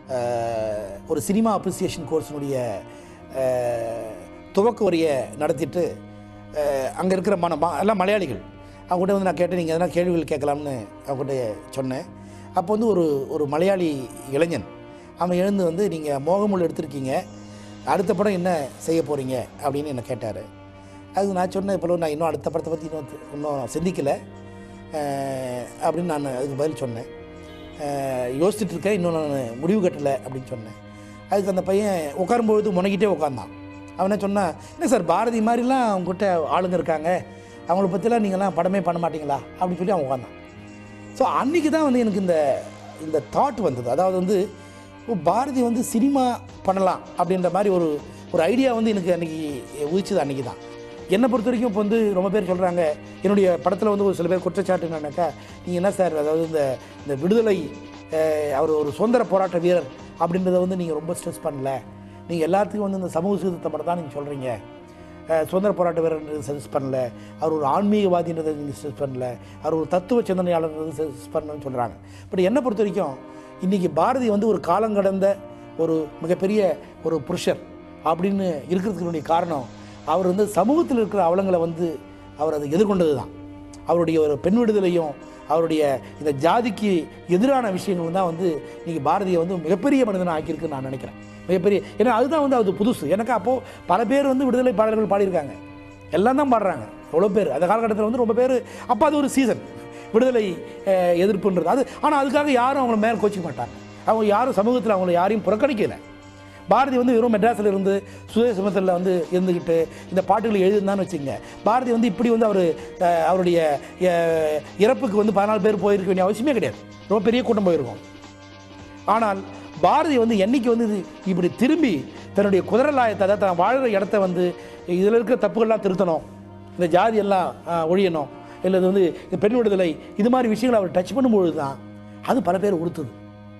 அஹ், ஒரு cinema appreciation கோர்ஸினுடைய துவக்க வரியை நடத்திட்டு அங்கே இருக்கிற மன ம- எல்லாம் மலையாளிகள் அவங்ககிட்ட வந்து நான் கேட்டேன் நீங்கள் எதனா கேள்விகள் கேட்கலாம்னு அவங்ககிட்ட சொன்னேன் அப்போ வந்து ஒரு ஒரு மலையாளி இளைஞன் அவன் எழுந்து வந்து நீங்கள் மோகமுள் எடுத்திருக்கீங்க அடுத்த படம் என்ன செய்ய போகிறீங்க அப்படின்னு என்னை கேட்டார் அது நான் சொன்னேன் இப்போ நான் இன்னும் அடுத்த படத்தை பற்றி இன்னும் தி- இன்னும் சிந்திக்கலை அஹ், அப்படின்னு நான் அதுக்கு பதில் சொன்னேன் அஹ், யோசிச்சுட்டு இருக்கேன் இன்னும் நான் முடிவு கட்டலை அப்படின்னு சொன்னேன் அதுக்கு அந்த பையன் உட்காரும்பொழுது முனகிட்டே உட்காந்தான் அவன் என்ன சொன்னான் என்ன சார் பாரதி மாதிரிலாம் அவங்ககிட்ட ஆளுங்க இருக்காங்க அவங்கள பற்றிலாம் நீங்களாம் படமே பண்ண மாட்டீங்களா அப்படின்னு சொல்லி அவன் உட்காந்தான் ஸோ அன்றைக்கி தான் வந்து எனக்கு இந்த இந்த தாட் வந்தது அதாவது வந்து ஓ, பாரதி வந்து சினிமா பண்ணலாம் அப்படின்ற மாதிரி ஒரு ஒரு ஐடியா வந்து எனக்கு அன்றைக்கி உதிச்சது அன்றைக்கி தான் என்னை பொறுத்த வரைக்கும் இப்போ வந்து ரொம்ப பேர் சொல்கிறாங்க என்னுடைய படத்தில் வந்து ஒரு சில பேர் குற்றச்சாட்டு என்னன்னாக்கா நீங்கள் என்ன சார் அதாவது இந்த இந்த விடுதலை அஹ், அவர் ஒரு சுதந்திர போராட்ட வீரர் அப்படின்றத வந்து நீங்கள் ரொம்ப ஸ்ட்ரெஸ் பண்ணல நீங்கள் எல்லாத்துக்கும் வந்து இந்த சமூக சீர்திருத்த படம் தான் நீங்கள் சொல்கிறீங்க அஹ் சுதந்திர போராட்ட வீரர் சஜஸ்ட் பண்ணல அவர் ஒரு ஆன்மீகவாதின்றதை நீங்கள் சஜஸ்ட் பண்ணல அவர் ஒரு தத்துவ சிந்தனையாளர்ன்றது சஜஸ்ட் பண்ணணும்னு சொல்கிறாங்க பட் என்னை பொறுத்த வரைக்கும் இன்றைக்கி பாரதி வந்து ஒரு காலங்கடந்த ஒரு மிகப்பெரிய ஒரு புருஷர் அப்படின்னு இருக்கிறதுக்கு காரணம் அவர் வந்து சமூகத்தில் இருக்கிற அவலங்களை வந்து அவர் அதை எதிர்கொண்டது தான் அவருடைய ஒரு பெண் விடுதலையும் அவருடைய இந்த ஜாதிக்கு எதிரான விஷயங்கள் தான் வந்து இன்னைக்கு பாரதியை வந்து மிகப்பெரிய மனிதனாக ஆக்கியிருக்குன்னு நான் நினைக்கிறேன் மிகப்பெரிய ஏன்னா அதுதான் வந்து அது புதுசு எனக்கு அப்போது பல பேர் வந்து விடுதலை பாடல்கள் பாடியிருக்காங்க எல்லாம் தான் பாடுறாங்க எவ்வளோ பேர் அந்த காலகட்டத்தில் வந்து ரொம்ப பேர் அப்போ அது ஒரு சீசன் விடுதலை அஹ், எதிர்ப்புன்றது அது ஆனால் அதுக்காக யாரும் அவங்கள மேலே கோச்சிக்க மாட்டாங்க அவங்க யாரும் சமூகத்தில் அவங்கள யாரையும் புறக்கணிக்கலை பாரதி வந்து வெறும் மெட்ராஸில் இருந்து சுதேசமத்தில் வந்து இருந்துக்கிட்டு இந்த பாட்டுகளை எழுதிருந்தான்னு வச்சுங்க பாரதி வந்து இப்படி வந்து அவர் அவருடைய அஹ், இறப்புக்கு வந்து பதினாலு பேர் போயிருக்க வேண்டிய அவசியமே கிடையாது ரொம்ப பெரிய கூட்டம் போயிருக்கும் ஆனால் பாரதி வந்து என்னைக்கு வந்து இது இப்படி திரும்பி தன்னுடைய குதிரலாயத்தை அதாவது தான் வாழ்கிற இடத்த வந்து இதில் இருக்கிற தப்புகள்லாம் திருத்தணும் இந்த ஜாதி எல்லாம் ஆஹ், ஒழியணும் இல்லை இது வந்து இந்த பெண் விடுதலை இது மாதிரி விஷயங்களை அவர் டச் பண்ணும்பொழுது தான் அது பல பேர் உறுத்துது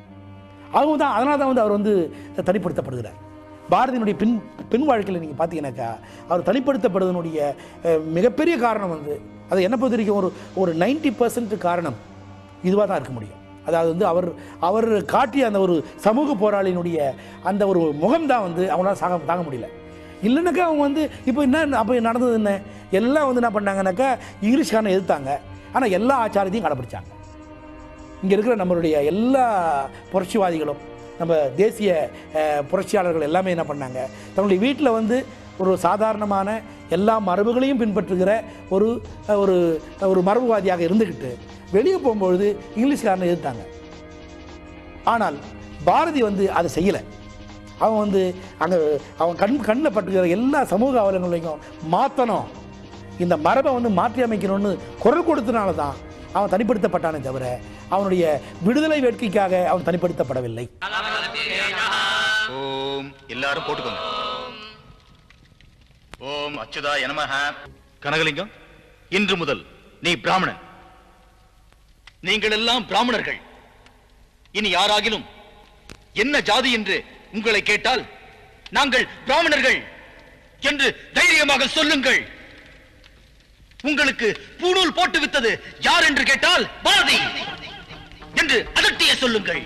அவங்க தான் அதனால தான் வந்து அவர் வந்து தனிப்படுத்தப்படுகிறார் பாரதியினுடைய பின் பின் வாழ்க்கையில் நீங்கள் பார்த்தீங்கன்னாக்கா அவர் தனிப்படுத்தப்படுவதனுடைய அஹ், மிகப்பெரிய காரணம் வந்து அது என்ன பொறுத்த வரைக்கும் ஒரு ஒரு நைன்டி பர்சன்ட் காரணம் இதுவாக தான் இருக்க முடியும் அதாவது வந்து அவர் அவர் காட்டிய அந்த ஒரு சமூக போராளியினுடைய அந்த ஒரு முகம் தான் வந்து அவங்களால சாக தாங்க முடியல இல்லைனாக்கா அவங்க வந்து இப்போ என்ன அப்போ நடந்தது என்ன எல்லாம் வந்து என்ன பண்ணாங்கனாக்கா இங்கிலீஷ்காரனை எதிர்த்தாங்க ஆனால் எல்லா ஆச்சாரத்தையும் கடைப்பிடிச்சாங்க இங்கே இருக்கிற நம்மளுடைய எல்லா புரட்சிவாதிகளும் நம்ம தேசிய அஹ், புரட்சியாளர்கள் எல்லாமே என்ன பண்ணாங்க தன்னுடைய வீட்டில் வந்து ஒரு சாதாரணமான எல்லா மரபுகளையும் பின்பற்றுகிற ஒரு அஹ், ஒரு ஒரு மரபுவாதியாக இருந்துக்கிட்டு வெளியே போகும்பொழுது இங்கிலீஷ்காரனை எதிர்த்தாங்க ஆனால் பாரதி வந்து அதை செய்யலை அவன் வந்து அங்கே அவன் கண் கண்ணில் பட்டுக்கிற எல்லா சமூக அவலங்களையும் மாற்றணும் இந்த மரபை வந்து மாற்றி அமைக்கணும்னு குரல் கொடுத்தனால தான் அவன் தனிப்படுத்தப்பட்டானே தவிர அவனுடைய விடுதலை வேட்கைக்காக அவன் தனிப்படுத்தப்படவில்லை ஓம் எல்லாரும் போட்டுக்கோங்க ஓம் அச்சுதா நமஹ கனகலிங்கம் இன்று முதல் நீ பிராமணன் நீங்கள் எல்லாம் பிராமணர்கள் இனி யாராகிலும் என்ன ஜாதி என்று உங்களை கேட்டால் நாங்கள் பிராமணர்கள் என்று தைரியமாக சொல்லுங்கள் உங்களுக்கு பூணூல் போட்டு வித்தது யார் என்று கேட்டால் பாரதி என்று அதட்டிய சொல்லுங்கள்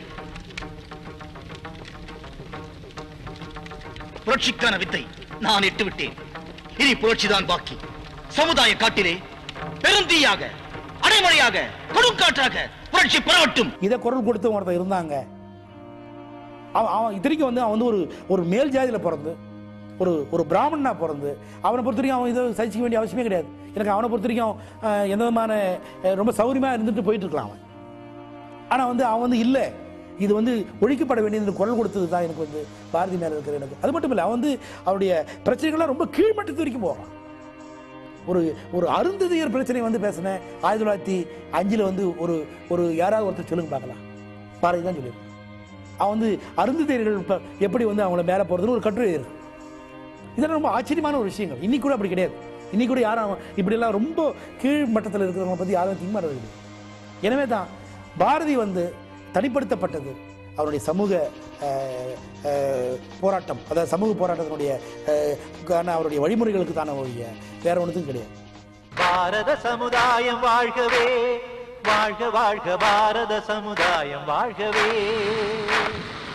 புரட்சிக்கான வித்தை நான் இட்டு விட்டேன் இனி புரட்சிதான் பாக்கி சமுதாய காட்டிலே பெருந்தீயாக அடைமழையாக கொடுங்காற்றாக புரட்சி பரவட்டும் இதை குரல் கொடுத்து ஒருத்தன் இருந்தாங்க அவன் அவன் இத்தனைக்கும் வந்து அவன் வந்து ஒரு ஒரு மேல் ஜாதியில் பிறந்து ஒரு ஒரு பிராமணனா பிறந்து அவனை பொறுத்த வரைக்கும் அவன் இதை சகிச்சிக்க வேண்டிய அவசியமே கிடையாது எனக்கு அவனை பொறுத்த வரைக்கும் அஹ், எந்த விதமான அஹ், ரொம்ப சௌரியமாக இருந்துட்டு போயிட்டு இருக்கலாம் அவன் ஆனால் வந்து அவன் வந்து இல்லை இது வந்து ஒழிக்கப்பட வேண்டியது குரல் கொடுத்தது தான் எனக்கு வந்து பாரதி மேலே இருக்கிற எனக்கு அது மட்டும் இல்லை அவன் வந்து அவருடைய பிரச்சனைகள்லாம் ரொம்ப கீழ்மட்டத்து வரைக்கும் போகிறான் ஒரு ஒரு அருந்ததியர் பிரச்சனை வந்து பேசினேன் ஆயிரத்தி தொள்ளாயிரத்தி அஞ்சில் வந்து ஒரு ஒரு யாராவது ஒருத்தர் சொல்லுங்க பார்க்கலாம் பாரதி தான் சொல்லியிருக்கான் அவன் வந்து அருந்ததியர்கள் இப்ப எப்படி வந்து அவங்கள மேலே போகிறதுன்னு ஒரு கட்டுரை இருக்கு இதெல்லாம் ரொம்ப ஆச்சரியமான ஒரு விஷயங்கள் இன்னைக்கு கூட அப்படி கிடையாது இன்னைக்கு கூட யாரும் அவன் இப்படியெல்லாம் ரொம்ப கீழ் மட்டத்தில் இருக்கிறவங்க பற்றி யாரும் திங்மாறது கிடையாது எனவே தான் பாரதி வந்து தனிப்படுத்தப்பட்டது அவருடைய சமூக அஹ், அஹ், போராட்டம் அதாவது சமூக போராட்டத்தினுடைய அஹ், கான அவருடைய வழிமுறைகளுக்கு தானே ஒழிய வேற ஒன்றுக்கும் கிடையாது பாரத சமுதாயம் வாழ்கவே வாழ்க வாழ்க பாரத சமுதாயம் வாழ்கவே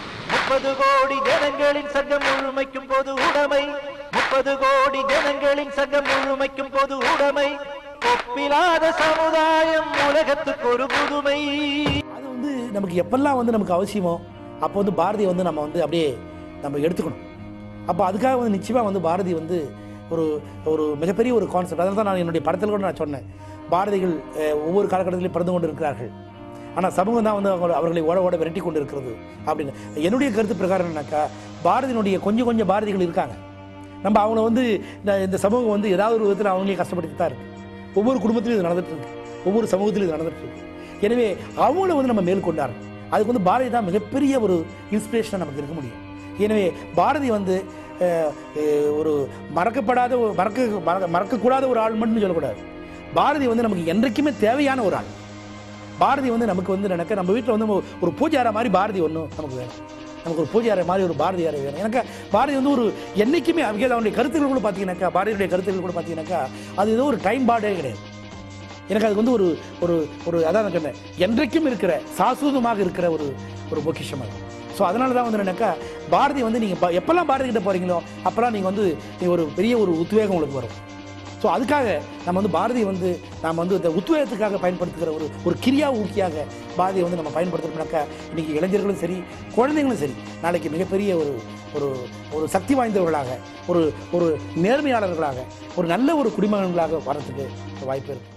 முப்பது கோடி ஜனங்களின் சங்கம் முழுமைக்கும் பொது உடைமை முப்பது கோடி ஜனங்களின் சங்கம் முழுமைக்கும் பொது உடைமை ஒப்பிலாத சமுதாயம் உலகத்துக்கு ஒரு புதுமை அது வந்து நமக்கு எப்பெல்லாம் வந்து நமக்கு அவசியமோ அப்போ வந்து பாரதியை வந்து நம்ம வந்து அப்படியே நம்ம எடுத்துக்கணும் அப்போ அதுக்காக வந்து நிச்சயமாக வந்து பாரதி வந்து ஒரு ஒரு மிகப்பெரிய ஒரு கான்செப்ட் அதனால தான் நான் என்னுடைய படத்தில் கூட நான் சொன்னேன் பாரதிகள் அஹ், ஒவ்வொரு காலகட்டத்திலையும் பிறந்து கொண்டு இருக்கிறார்கள் ஆனால் சமூகம் தான் வந்து அவங்க அவர்களை ஓட ஓட விரட்டி கொண்டு இருக்கிறது அப்படின்னு என்னுடைய கருத்து பிரகாரம் என்னக்கா பாரதியினுடைய கொஞ்சம் கொஞ்சம் பாரதிகள் இருக்காங்க நம்ம அவங்கள வந்து இந்த இந்த சமூகம் வந்து ஏதாவது ஒரு விதத்தில் அவங்களே கஷ்டப்படுத்தி தான் இருக்கு ஒவ்வொரு குடும்பத்திலும் இது நடந்துட்டு இருக்கு ஒவ்வொரு சமூகத்திலும் இது நடந்துட்டு இருக்கு எனவே அவங்கள வந்து நம்ம மேற்கொண்டார்கள் அதுக்கு வந்து பாரதி தான் மிகப்பெரிய ஒரு இன்ஸ்பிரேஷனாக நமக்கு இருக்க முடியும் எனவே பாரதி வந்து அஹ், அஹ், ஒரு மறக்கப்படாத ஒரு மறக்க மறக்க- மறக்கக்கூடாத ஒரு ஆள் மட்டும் சொல்லக்கூடாது பாரதி வந்து நமக்கு என்றைக்குமே தேவையான ஒரு ஆள் பாரதி வந்து நமக்கு வந்து நினைக்க நம்ம வீட்டில் வந்து ஒரு பூஜார மாதிரி பாரதி ஒன்றும் நமக்கு வேணும் நமக்கு ஒரு பூஜார மாதிரி ஒரு பாரதியாரை வேணும் எனக்கு பாரதி வந்து ஒரு என்னைக்குமே அவங்க அவனுடைய கருத்துக்கள் கூட பார்த்தீங்கன்னாக்கா பாரதியுடைய கருத்துக்கள் கூட பார்த்தீங்கன்னாக்கா அது ஏதோ ஒரு டைம் பாடே கிடையாது எனக்கு அதுக்கு வந்து ஒரு ஒரு ஒரு அதான் நான் சொன்னேன் என்றைக்கும் இருக்கிற சாஸ்வதமாக இருக்கிற ஒரு ஒரு பொக்கிஷம் அது ஸோ அதனால தான் வந்து என்னக்கா பாரதி வந்து நீங்கள் எப்போல்லாம் பாரதி கிட்ட போகிறீங்களோ அப்போல்லாம் நீங்கள் வந்து நீங்க ஒரு பெரிய ஒரு உத்வேகம் உங்களுக்கு வரும் ஸோ அதுக்காக நம்ம வந்து பாரதியை வந்து நாம் வந்து இந்த உத்வேகத்துக்காக பயன்படுத்துகிற ஒரு ஒரு கிரியா ஊக்கியாக பாரதியை வந்து நம்ம பயன்படுத்தணும்னாக்கா இன்றைக்கி இளைஞர்களும் சரி குழந்தைங்களும் சரி நாளைக்கு மிகப்பெரிய ஒரு ஒரு ஒரு சக்தி வாய்ந்தவர்களாக ஒரு ஒரு நேர்மையாளர்களாக ஒரு நல்ல ஒரு குடிமகன்களாக வரத்துக்கு வாய்ப்பு இருக்குது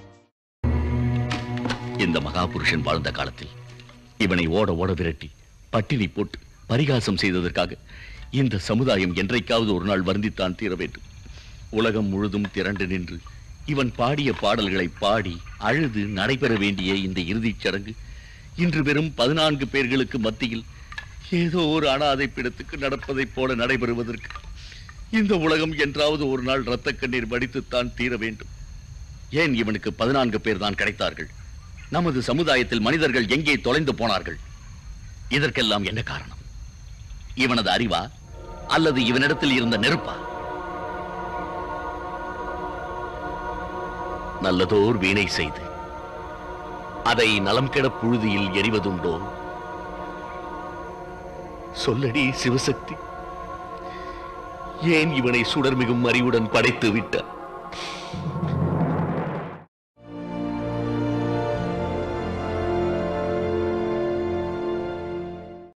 இந்த மகாபுருஷன் வாழ்ந்த காலத்தில் இவனை ஓட ஓட விரட்டி பட்டினி போட்டு பரிகாசம் செய்ததற்காக இந்த சமுதாயம் என்றைக்காவது ஒரு நாள் வருந்தித்தான் தீர வேண்டும் உலகம் முழுதும் திரண்டு நின்று இவன் பாடிய பாடல்களை பாடி அழுது நடைபெற வேண்டிய இந்த இறுதிச் சடங்கு இன்று வெறும் பதினான்கு பேர்களுக்கு மத்தியில் ஏதோ ஒரு அனாதை பிடத்துக்கு நடப்பதைப் போல நடைபெறுவதற்கு இந்த உலகம் என்றாவது ஒரு நாள் இரத்த கண்ணீர் வடித்துத்தான் தீர வேண்டும் ஏன் இவனுக்கு பதினான்கு பேர் தான் கிடைத்தார்கள் நமது சமுதாயத்தில் மனிதர்கள் எங்கே தொலைந்து போனார்கள் இதற்கெல்லாம் என்ன காரணம் இவனது அறிவா அல்லது இவனிடத்தில் இருந்த நெருப்பா நல்லதோர் வீணை செய்து அதை நலம் கெட புழுதியில் எரிவதுண்டோ சொல்லடி சிவசக்தி ஏன் இவனை சுடர்மிகும் அறிவுடன் படைத்து விட்டார்